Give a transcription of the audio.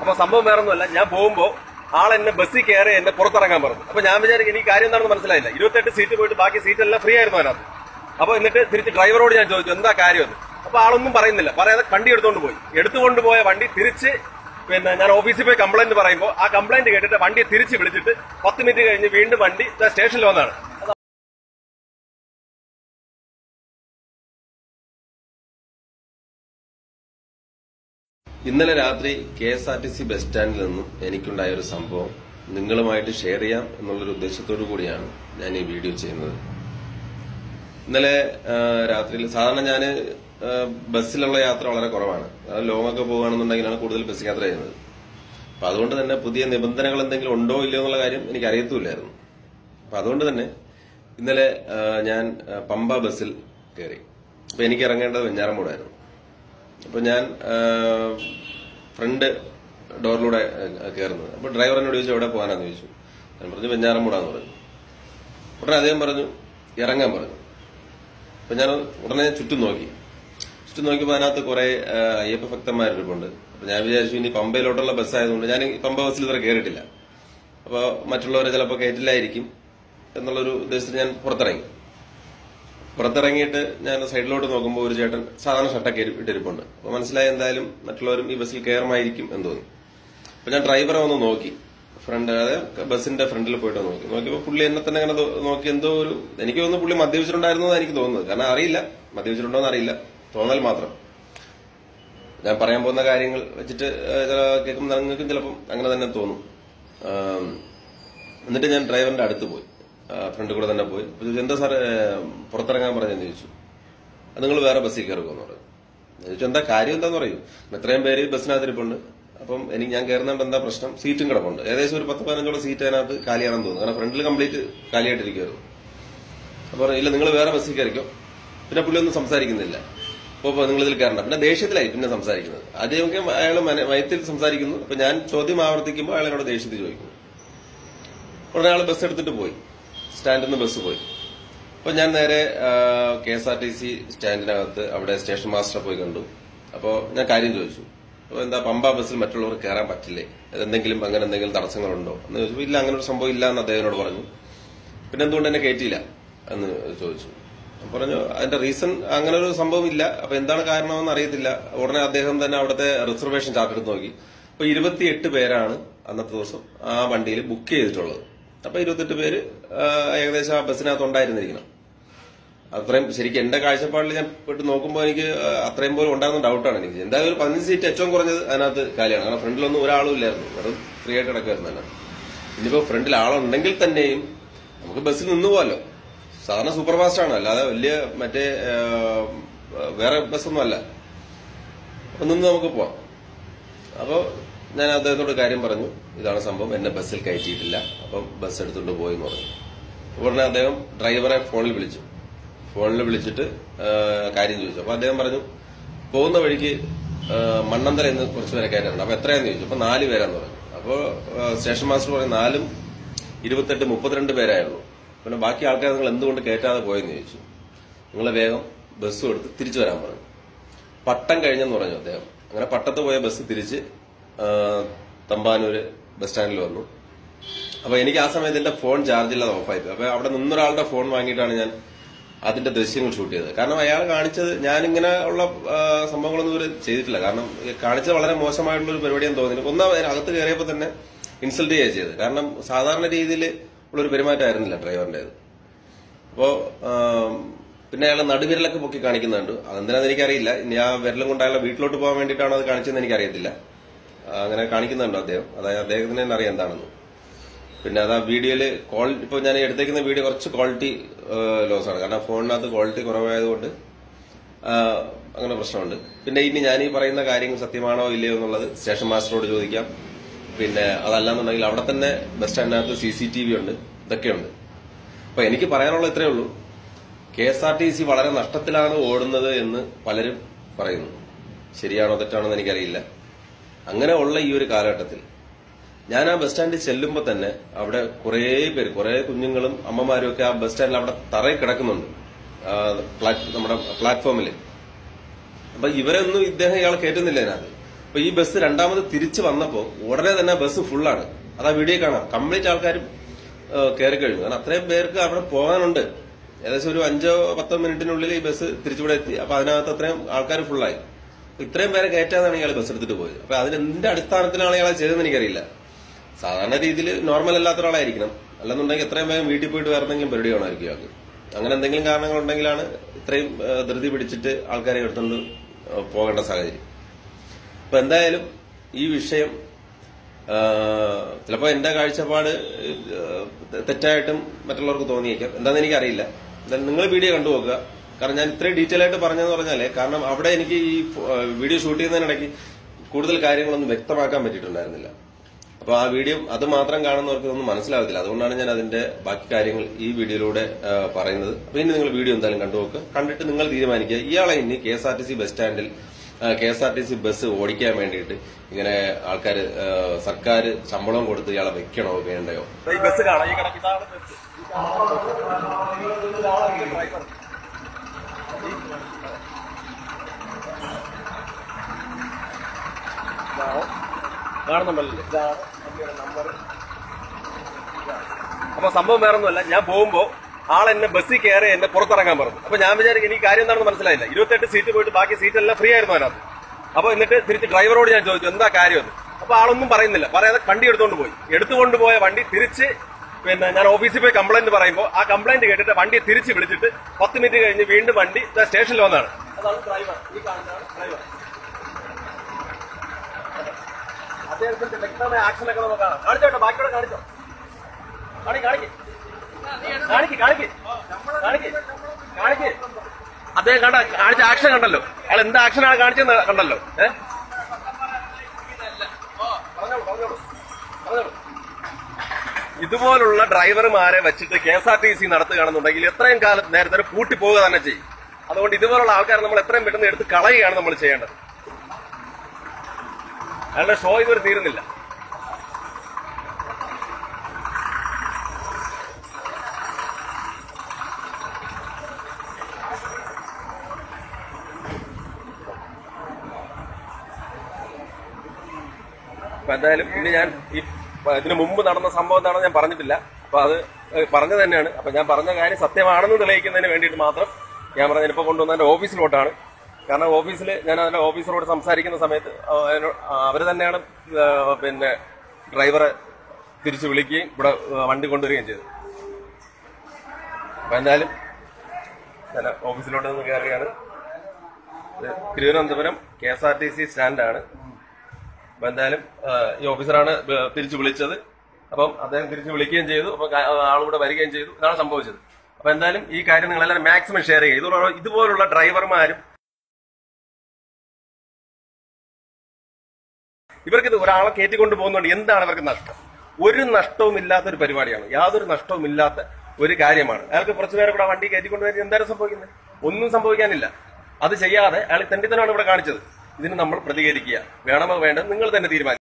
അപ്പൊ സംഭവം വേറെ ഒന്നുമല്ല ഞാൻ പോകുമ്പോ ആൾ എന്നെ ബസ്സിൽ കയറി എന്നെ പുറത്തിറങ്ങാൻ പറഞ്ഞു അപ്പൊ ഞാൻ വിചാരിക്കും എനിക്ക് കാര്യം എന്താണെന്ന് മനസ്സിലായില്ല ഇരുപത്തെട്ട് സീറ്റ് പോയിട്ട് ബാക്കി സീറ്റ് എല്ലാം ഫ്രീ ആയിരുന്നു അതിനകത്ത് അപ്പൊ എന്നിട്ട് തിരിച്ച് ഡ്രൈവറോട് ഞാൻ ചോദിച്ചു എന്താ കാര്യം എന്ന് അപ്പൊ ആളൊന്നും പറയുന്നില്ല പറയാതെ വണ്ടി എടുത്തുകൊണ്ട് പോയി എടുത്തുകൊണ്ട് പോയ വണ്ടി തിരിച്ച് പിന്നെ ഞാൻ ഓഫീസിൽ പോയി കംപ്ലൈന്റ് പറയുമ്പോൾ ആ കംപ്ലൈന്റ് കേട്ടിട്ട് വണ്ടി തിരിച്ച് വിളിച്ചിട്ട് പത്ത് മിനിറ്റ് കഴിഞ്ഞ് വീണ്ടും വണ്ടി ദാ സ്റ്റേഷനിൽ വന്നതാണ് ഇന്നലെ രാത്രി K S R T C bus സ്റ്റാൻഡിൽ നിന്നും എനിക്കുണ്ടായ ഒരു സംഭവം നിങ്ങളുമായിട്ട് ഷെയർ ചെയ്യാം എന്നുള്ളൊരു ഉദ്ദേശത്തോടു കൂടിയാണ് ഞാൻ ഈ വീഡിയോ ചെയ്യുന്നത് ഇന്നലെ ആ, രാത്രിയിൽ സാധാരണ ഞാൻ ബസ്സിലുള്ള യാത്ര വളരെ കുറവാണ് ലോങ് ഒക്കെ പോകുകയാണെന്നുണ്ടെങ്കിലാണ് കൂടുതൽ ബസ് യാത്ര ചെയ്യുന്നത് അപ്പൊ അതുകൊണ്ട് തന്നെ പുതിയ നിബന്ധനകൾ എന്തെങ്കിലും ഉണ്ടോ ഇല്ലയോ എന്നുള്ള കാര്യം എനിക്ക് അറിയത്തുമില്ലായിരുന്നു അപ്പൊ അതുകൊണ്ട് തന്നെ ഇന്നലെ ആ, ഞാൻ ആ, പമ്പ ബസ്സിൽ കയറി അപ്പൊ എനിക്ക് ഇറങ്ങേണ്ടത് വെഞ്ഞാറമൂടായിരുന്നു അപ്പൊ ഞാൻ ആ, ഫ്രണ്ട് ഡോറിലൂടെ ആ, കയറുന്നത് അപ്പൊ ഡ്രൈവർ എന്നോട് ചോദിച്ചു എവിടെ പോകാനാന്ന് ചോദിച്ചു ഞാൻ പറഞ്ഞു വെഞ്ഞാറമൂടാന്ന് പറഞ്ഞു ഉടനെ അദ്ദേഹം പറഞ്ഞു ഇറങ്ങാൻ പറഞ്ഞു അപ്പൊ ഞാൻ ഉടനെ ചുറ്റും നോക്കി ചുറ്റും നോക്കിയപ്പോൾ അതിനകത്ത് കുറെ ആ, അയ്യപ്പ ഭക്തന്മാരിരിപ്പുണ്ട് അപ്പൊ ഞാൻ വിചാരിച്ചു ഇനി പമ്പയിലോട്ടുള്ള ബസ് ആയതുകൊണ്ട് ഞാൻ ഈ പമ്പ ബസ്സിൽ ഇതുവരെ കയറിയിട്ടില്ല അപ്പൊ മറ്റുള്ളവരെ ചിലപ്പോൾ കയറ്റില്ലായിരിക്കും എന്നുള്ളൊരു ഉദ്ദേശത്തിൽ ഞാൻ പുറത്തിറങ്ങി പുറത്തിറങ്ങിയിട്ട് ഞാൻ സൈഡിലോട്ട് നോക്കുമ്പോൾ ഒരു ചേട്ടൻ സാധാരണ ഷർട്ടൊക്കെ ഇരി- ഇട്ടിരിപ്പുണ്ട് അപ്പൊ മനസ്സിലായി എന്തായാലും മറ്റുള്ളവരും ഈ ബസ്സിൽ കയറുമായിരിക്കും എന്ന് തോന്നി അപ്പൊ ഞാൻ ഡ്രൈവറെ ഒന്ന് നോക്കി ഫ്രണ്ട് അതായത് ബസ്സിന്റെ ഫ്രണ്ടിൽ പോയിട്ട് നോക്കി നോക്കിയപ്പോൾ പുള്ളി എന്നെ തന്നെ അങ്ങനെ തോ- നോക്കി എന്തോ ഒരു എനിക്ക് തോന്നുന്നു പുള്ളി മദ്യപിച്ചിട്ടുണ്ടായിരുന്നു എനിക്ക് തോന്നുന്നത് കാരണം അറിയില്ല മദ്യപിച്ചിട്ടുണ്ടോ എന്ന് അറിയില്ല തോന്നൽ മാത്രം ഞാൻ പറയാൻ പോകുന്ന കാര്യങ്ങൾ വെച്ചിട്ട് ഏഹ്, ചില കേൾക്കുമ്പോൾ നിങ്ങൾക്കും ചിലപ്പം അങ്ങനെ തന്നെ തോന്നും ആം, എന്നിട്ട് ഞാൻ ഡ്രൈവറിന്റെ അടുത്ത് പോയി ഫ്രണ്ട് കൂടെ തന്നെ പോയി അപ്പൊ ചോദിച്ചു, എന്താ സാർ പുറത്തിറങ്ങാൻ പറഞ്ഞെന്ന് ചോദിച്ചു അത് നിങ്ങൾ വേറെ ബസ്സിൽ കയറുമെന്ന് പറഞ്ഞു ഞാൻ ചോദിച്ചു എന്താ കാര്യം എന്താന്ന് പറയൂ ഇത്രയും പേര് ബസ്സിനകത്ത് ഇരിപ്പുണ്ട് അപ്പം എനിക്ക് ഞാൻ കയറുന്നതുകൊണ്ട് എന്താ പ്രശ്നം സീറ്റും കിടപ്പുണ്ട് ഏകദേശം ഒരു പത്ത് പതിനഞ്ചോളം സീറ്റ് അതിനകത്ത് കാലിയാണെന്ന് തോന്നുന്നു കാരണം ഫ്രണ്ടിൽ കംപ്ലീറ്റ് കാലിയായിട്ടിരിക്കുമായിരുന്നു അപ്പൊ പറഞ്ഞു, ഇല്ല നിങ്ങൾ വേറെ ബസ്സിൽ കയറിക്കോ പിന്നെ പുള്ളി ഒന്നും സംസാരിക്കുന്നില്ല അപ്പൊ നിങ്ങൾ ഇതിൽ കയറണ്ട പിന്നെ ദേഷ്യത്തിലായി പിന്നെ സംസാരിക്കുന്നത് ആദ്യമൊക്കെ അയാൾ മയത്തിൽ സംസാരിക്കുന്നു അപ്പൊ ഞാൻ ചോദ്യം ആവർത്തിക്കുമ്പോൾ അയാൾ എന്നോട് ദേഷ്യത്തിൽ ചോദിക്കുന്നു ഉടനെ അയാൾ ബസ് എടുത്തിട്ട് പോയി സ്റ്റാൻഡിൽ നിന്ന് ബസ് പോയി അപ്പൊ ഞാൻ നേരെ K S R T C സ്റ്റാൻഡിനകത്ത് അവിടെ സ്റ്റേഷൻ മാസ്റ്ററെ പോയി കണ്ടു അപ്പോ ഞാൻ കാര്യം ചോദിച്ചു അപ്പൊ എന്താ പമ്പ ബസ്സിൽ മറ്റുള്ളവർ കയറാൻ പറ്റില്ലേ എന്തെങ്കിലും അങ്ങനെ എന്തെങ്കിലും തടസ്സങ്ങളുണ്ടോ എന്ന് ചോദിച്ചു ഇല്ല അങ്ങനെ ഒരു സംഭവം ഇല്ല എന്ന് അദ്ദേഹത്തിനോട് പറഞ്ഞു പിന്നെ എന്തുകൊണ്ട് എന്നെ കയറ്റിയില്ല എന്ന് ചോദിച്ചു അപ്പൊ പറഞ്ഞു അതിന്റെ റീസൺ അങ്ങനെ ഒരു സംഭവം ഇല്ല അപ്പൊ എന്താണ് കാരണമെന്ന് അറിയത്തില്ല ഉടനെ അദ്ദേഹം തന്നെ അവിടുത്തെ റിസർവേഷൻ ചാർട്ട് എടുത്ത് നോക്കി അപ്പൊ ഇരുപത്തിയെട്ട് പേരാണ് അന്നത്തെ ദിവസം ആ വണ്ടിയിൽ ബുക്ക് ചെയ്തിട്ടുള്ളത് അപ്പൊ ഇരുപത്തെട്ട് പേര് ആ, ഏകദേശം ആ ബസ്സിനകത്ത് ഉണ്ടായിരുന്നിരിക്കണം അത്രയും ശരിക്കും എന്റെ കാഴ്ചപ്പാടിൽ ഞാൻ പോയിട്ട് നോക്കുമ്പോൾ എനിക്ക് ആ, അത്രയും പോലും ഉണ്ടാകുന്ന ഡൗട്ടാണ് എനിക്ക് എന്തായാലും ഒരു പതിനഞ്ച് സീറ്റ് ഏറ്റവും കുറഞ്ഞത് അതിനകത്ത് കാലിയാണ് കാരണം ഫ്രണ്ടിലൊന്നും ഒരാളും ഇല്ലായിരുന്നു വെറും ഫ്രീ ആയിട്ട് കിടക്കുമായിരുന്നു അതിനകത്ത് ഇനിയിപ്പോ ഫ്രണ്ടിൽ ആളുണ്ടെങ്കിൽ തന്നെയും നമുക്ക് ബസ്സിൽ നിന്ന് പോകാമല്ലോ സാധാരണ സൂപ്പർ ഫാസ്റ്റ് ആണ് അല്ലാതെ വലിയ മറ്റേ ആ, വേറെ ബസ്സൊന്നും അല്ല അപ്പൊ നിന്ന് നമുക്ക് പോവാം അപ്പോ ഞാൻ അദ്ദേഹത്തോട് കാര്യം പറഞ്ഞു ഇതാണ് സംഭവം എന്നെ ബസ്സിൽ കയറ്റിയിട്ടില്ല അപ്പം ബസ് എടുത്തുകൊണ്ട് പോയി എന്ന് പറഞ്ഞു ഉടനെ അദ്ദേഹം ഡ്രൈവറെ ഫോണിൽ വിളിച്ചു ഫോണിൽ വിളിച്ചിട്ട് ആ, കാര്യം ചോദിച്ചു അപ്പൊ അദ്ദേഹം പറഞ്ഞു പോകുന്ന വഴിക്ക് ആ, മണ്ണന്തല എന്ന് കുറച്ച് പേരെ കയറ്റാറുണ്ട് അപ്പൊ എത്രയാന്ന് ചോദിച്ചു അപ്പൊ നാല് പേരാന്ന് പറഞ്ഞു അപ്പോ ആ, സ്റ്റേഷൻ മാസ്റ്റർ പറഞ്ഞു നാലും ഇരുപത്തെട്ട് മുപ്പത്തിരണ്ട് പേരായുള്ളൂ പിന്നെ ബാക്കി ആൾക്കാർ നിങ്ങൾ എന്തുകൊണ്ട് കയറ്റാതെ പോയെന്ന് ചോദിച്ചു നിങ്ങൾ വേഗം ബസ് എടുത്ത് തിരിച്ചു വരാൻ പറഞ്ഞു പട്ടം കഴിഞ്ഞെന്ന് പറഞ്ഞു അദ്ദേഹം അങ്ങനെ പട്ടത്ത് പോയ ബസ് തിരിച്ച് ആ, തമ്പാനൂര് ബസ് സ്റ്റാൻഡിൽ വന്നു അപ്പൊ എനിക്ക് ആ സമയത്ത് എന്റെ ഫോൺ ചാർജ് ഇല്ലാതെ ഓഫായി പോയി. അപ്പൊ അവിടെ നിന്നൊരാളുടെ ഫോൺ വാങ്ങിയിട്ടാണ് ഞാൻ അതിന്റെ ദൃശ്യങ്ങൾ ഷൂട്ട് ചെയ്തത് കാരണം അയാൾ കാണിച്ചത് ഞാൻ ഇങ്ങനെ ഉള്ള ആ, സംഭവങ്ങളൊന്നും ഇവര് ചെയ്തിട്ടില്ല കാരണം ഈ കാണിച്ചത് വളരെ മോശമായിട്ടുള്ള ഒരു പരിപാടിയെന്ന് തോന്നി ഒന്ന് അവൻ അകത്ത് കയറിയപ്പോൾ തന്നെ ഇൻസൾട്ട് ചെയ്യുക ചെയ്തത് കാരണം സാധാരണ രീതിയിൽ ഉള്ളൊരു പെരുമാറ്റമായിരുന്നില്ല ഡ്രൈവറിന്റേത് അപ്പോ ആം, പിന്നെ അയാൾ നടുവിരലൊക്കെ പൊക്കി കാണിക്കുന്നുണ്ട് അതെന്തിനാന്ന് എനിക്കറിയില്ല ഇനി ആ വിരലും കൊണ്ട് അയാളെ വീട്ടിലോട്ട് പോകാൻ വേണ്ടിയിട്ടാണോ അത് കാണിച്ചതെന്ന് എനിക്കറിയത്തില്ല ആ, അങ്ങനെ കാണിക്കുന്നുണ്ട് അദ്ദേഹം അതായത് അദ്ദേഹത്തിന് തന്നെ അറിയാം എന്താണെന്ന് പിന്നെ അത് ആ വീഡിയോയില് ക്വാളിറ്റി ഇപ്പൊ ഞാൻ എടുത്തേക്കുന്ന വീഡിയോ കുറച്ച് ക്വാളിറ്റി ലോസ് ആണ് കാരണം ഫോണിനകത്ത് ക്വാളിറ്റി കുറവായതുകൊണ്ട് ആ, അങ്ങനെ പ്രശ്നമുണ്ട് പിന്നെ ഇനി ഞാൻ ഈ പറയുന്ന കാര്യങ്ങൾ സത്യമാണോ ഇല്ലയോ എന്നുള്ളത് സ്റ്റേഷൻ മാസ്റ്ററോട് ചോദിക്കാം പിന്നെ അതല്ലാന്നുണ്ടെങ്കിൽ അവിടെ തന്നെ ബസ് സ്റ്റാൻഡിനകത്ത് സി സി ടി വി ഉണ്ട് ഇതൊക്കെയുണ്ട് അപ്പൊ എനിക്ക് പറയാനുള്ള ഇത്രയേ ഉള്ളൂ K S R T C വളരെ നഷ്ടത്തിലാണ് ഓടുന്നത് എന്ന് പലരും പറയുന്നു ശരിയാണോ തെറ്റാണോ എന്ന് എനിക്കറിയില്ല അങ്ങനെ ഉള്ള ഈ ഒരു കാലഘട്ടത്തിൽ ഞാൻ ആ ബസ് സ്റ്റാൻഡിൽ ചെല്ലുമ്പോൾ തന്നെ അവിടെ കുറേ പേര് കുറേ കുഞ്ഞുങ്ങളും അമ്മമാരും ഒക്കെ ആ ബസ് സ്റ്റാൻഡിൽ അവിടെ തറയിൽ കിടക്കുന്നുണ്ട് ആ, പ്ലാറ്റ്- നമ്മുടെ പ്ലാറ്റ്ഫോമിൽ അപ്പൊ ഇവരൊന്നും ഇദ്ദേഹം ഇയാളെ കയറ്റുന്നില്ല അതിനകത്ത് അപ്പൊ ഈ ബസ് രണ്ടാമത് തിരിച്ചു വന്നപ്പോ ഉടനെ തന്നെ ബസ് ഫുള്ളാണ് അത് ആ വീഡിയോ കാണാം കംപ്ലീറ്റ് ആൾക്കാരും കയറി കഴിഞ്ഞു കാരണം അത്രയും പേർക്ക് അവിടെ പോകാനുണ്ട് ഏകദേശം ഒരു അഞ്ചോ പത്തോ മിനിറ്റിനുള്ളിൽ ഈ ബസ് തിരിച്ചുകൂടെ എത്തി അപ്പൊ അതിനകത്ത് അത്രയും ആൾക്കാർ ഫുള്ളായി അപ്പൊ ഇത്രയും പേരെ കയറ്റാതാണ് ഇയാൾ ബസ് എടുത്തിട്ട് പോയത് അപ്പൊ അതിന് എന്ത് അടിസ്ഥാനത്തിലാണ് ഇയാളെ ചെയ്തതെന്ന് എനിക്കറിയില്ല സാധാരണ രീതിയിൽ നോർമൽ അല്ലാത്ത ഒരാളായിരിക്കണം അല്ലെന്നുണ്ടെങ്കിൽ എത്രയും വേഗം വീട്ടിൽ പോയിട്ട് വേറെ എന്തെങ്കിലും പരിപാടി വേണമായിരിക്കും ഇയാൾക്ക് അങ്ങനെ എന്തെങ്കിലും കാരണങ്ങളുണ്ടെങ്കിലാണ് ഇത്രയും ആ, ധൃതി പിടിച്ചിട്ട് ആൾക്കാരെ എടുത്തുകൊണ്ട് ആ, പോകേണ്ട സാഹചര്യം അപ്പൊ എന്തായാലും ഈ വിഷയം ആ, ചിലപ്പോ എന്റെ കാഴ്ചപ്പാട് ആ, തെറ്റായിട്ടും മറ്റുള്ളവർക്ക് തോന്നിയേക്കാം എന്താണെന്ന് എനിക്കറിയില്ല എന്തായാലും നിങ്ങൾ വീഡിയോ കണ്ടു നോക്കുക കാരണം ഞാൻ ഇത്രയും ഡീറ്റെയിൽ ആയിട്ട് പറഞ്ഞതെന്ന് പറഞ്ഞാലേ കാരണം അവിടെ എനിക്ക് ഈ ആ, വീഡിയോ ഷൂട്ട് ചെയ്യുന്നതിനിടയ്ക്ക് കൂടുതൽ കാര്യങ്ങളൊന്നും വ്യക്തമാക്കാൻ പറ്റിയിട്ടുണ്ടായിരുന്നില്ല അപ്പൊ ആ വീഡിയോ അത് മാത്രം കാണുന്നവർക്ക് ഒന്നും മനസ്സിലാവത്തില്ല അതുകൊണ്ടാണ് ഞാൻ അതിന്റെ ബാക്കി കാര്യങ്ങൾ ഈ വീഡിയോയിലൂടെ ആ, പറയുന്നത് അപ്പൊ ഇനി നിങ്ങൾ വീഡിയോ എന്തായാലും കണ്ടു നോക്കുക കണ്ടിട്ട് നിങ്ങൾ തീരുമാനിക്കുക ഇയാളെ ഇനി K S R T C bus സ്റ്റാൻഡിൽ K S R T C bus ഓടിക്കാൻ വേണ്ടിയിട്ട് ഇങ്ങനെ ആൾക്കാർ സർക്കാർ ശമ്പളം കൊടുത്ത് ഇയാളെ വെക്കണോ വേണ്ടയോ ഈ ബസ് കാണാം ഈ കണക്ക് ഇതാണ് ബസ് ഈ കാണുന്ന ഇതാണ് ഡ്രൈവർ കാണുന്നുണ്ടല്ലോ ഇതാണ് വണ്ടിയുടെ നമ്പർ അപ്പൊ സംഭവം വേറൊന്നുമല്ല ഞാൻ പോകുമ്പോ ആൾ എന്നെ ബസ്സിൽ കയറി എന്നെ പുറത്തിറങ്ങാൻ പറഞ്ഞു അപ്പൊ ഞാൻ വിചാരിക്കും എനിക്ക് കാര്യം എന്താണെന്ന് മനസ്സിലായില്ല ഇരുപത്തെട്ട് സീറ്റ് പോയിട്ട് ബാക്കി സീറ്റ് എല്ലാം ഫ്രീ ആയിരുന്നു അതിനകത്ത് അപ്പൊ എന്നിട്ട് തിരിച്ച് ഡ്രൈവറോട് ഞാൻ ചോദിച്ചു എന്താ കാര്യമെന്ന് അപ്പൊ ആളൊന്നും പറയുന്നില്ല പറയാതെ വണ്ടി എടുത്തുകൊണ്ട് പോയി എടുത്തുകൊണ്ട് പോയ വണ്ടി തിരിച്ച് പിന്നെ ഞാൻ ഓഫീസിൽ പോയി കംപ്ലൈന്റ് പറയുമ്പോൾ ആ കംപ്ലൈന്റ് കേട്ടിട്ട് വണ്ടി തിരിച്ച് വിളിച്ചിട്ട് പത്ത് മിനിറ്റ് കഴിഞ്ഞ് വീണ്ടും വണ്ടി ദാ സ്റ്റേഷനിൽ വന്നതാണ് അതാണ് ഡ്രൈവർ ഈ കാണുന്നതാണ് ഡ്രൈവർ അദ്ദേഹത്തിന്റെ വ്യക്തമായ ആക്ഷൻ ഒക്കെ നമുക്ക് കാണാം കാണിച്ചോട്ടെ ബാക്കിയോടെ കാണിച്ചോ കാണി കാണിക്ക് കാണിക്ക് കാണിക്ക് കാണിക്ക് കാണിക്ക് അദ്ദേഹം കണ്ട കാണിച്ച ആക്ഷൻ കണ്ടല്ലോ അയാൾ എന്ത് ആക്ഷനാണ് കാണിച്ചെന്ന് കണ്ടല്ലോ ഏ പറഞ്ഞോളൂ, പറഞ്ഞോളൂ, പറഞ്ഞോളൂ. ഇതുപോലുള്ള ഡ്രൈവർമാരെ വെച്ചിട്ട് K S R T C നടത്തുകയാണെന്നുണ്ടെങ്കിൽ എത്രയും കാലം നേരത്തെ പൂട്ടി പോവുക തന്നെ ചെയ്യും അതുകൊണ്ട് ഇതുപോലുള്ള ആൾക്കാരെ നമ്മൾ എത്രയും പെട്ടെന്ന് എടുത്ത് കളയുകയാണ് നമ്മൾ ചെയ്യേണ്ടത് അയാളുടെ ഷോ ഇതുവരെ തീരുന്നില്ല അപ്പൊ എന്തായാലും ഇനി ഞാൻ ഈ പ- ഇതിനു മുമ്പ് നടന്ന സംഭവം എന്താണെന്ന് ഞാൻ പറഞ്ഞിട്ടില്ല അപ്പൊ അത് ഏഹ് പറഞ്ഞത് തന്നെയാണ് അപ്പൊ ഞാൻ പറഞ്ഞ കാര്യം സത്യമാണെന്ന് തെളിയിക്കുന്നതിന് വേണ്ടിയിട്ട് മാത്രം ഞാൻ പറഞ്ഞ ഇപ്പൊ കൊണ്ടുവന്ന എന്റെ ഓഫീസിലോട്ടാണ് കാരണം ഓഫീസിൽ ഞാൻ അതിന്റെ ഓഫീസറോട് സംസാരിക്കുന്ന സമയത്ത് അവർ തന്നെയാണ് ഏഹ് പിന്നെ ഡ്രൈവറെ തിരിച്ചു വിളിക്കുകയും ഇവിടെ ഏഹ് വണ്ടി കൊണ്ടുവരികയും ചെയ്തത് അപ്പൊ എന്തായാലും ഞാൻ ഓഫീസിലോട്ട് നിന്ന് കയറുകയാണ് ഇത് Thiruvananthapuram K S R T C സ്റ്റാൻഡാണ് അപ്പൊ എന്തായാലും ആ, ഈ ഓഫീസറാണ് ബ- തിരിച്ചു വിളിച്ചത് അപ്പം അദ്ദേഹം തിരിച്ചു വിളിക്കുകയും ചെയ്തു അപ്പൊ കാ- ആളിവിടെ വരികയും ചെയ്തു ഇതാണ് സംഭവിച്ചത് അപ്പൊ എന്തായാലും ഈ കാര്യം നിങ്ങളെല്ലാവരും മാക്സിമം ഷെയർ ചെയ്യുക ഇതുപോലുള്ള ഇതുപോലുള്ള ഡ്രൈവർമാരും ഇവർക്ക് ഇത് ഒരാളെ കയറ്റിക്കൊണ്ട് പോകുന്നുണ്ട് എന്താണ് ഇവർക്ക് നഷ്ടം ഒരു നഷ്ടവും ഇല്ലാത്ത ഒരു പരിപാടിയാണ് യാതൊരു നഷ്ടവും ഇല്ലാത്ത ഒരു കാര്യമാണ് അയാൾക്ക് കുറച്ചു പേരെ കൂടെ വണ്ടി കയറ്റിക്കൊണ്ട് വരുന്നത് എന്താണ് സംഭവിക്കുന്നത് ഒന്നും സംഭവിക്കാനില്ല അത് ചെയ്യാതെ അയാൾ തെണ്ടിത്തനാണ് ഇവിടെ കാണിച്ചത് ഇതിന് നമ്മൾ പ്രതികരിക്കുക വേണമോ വേണ്ടത് നിങ്ങൾ തന്നെ തീരുമാനിക്കും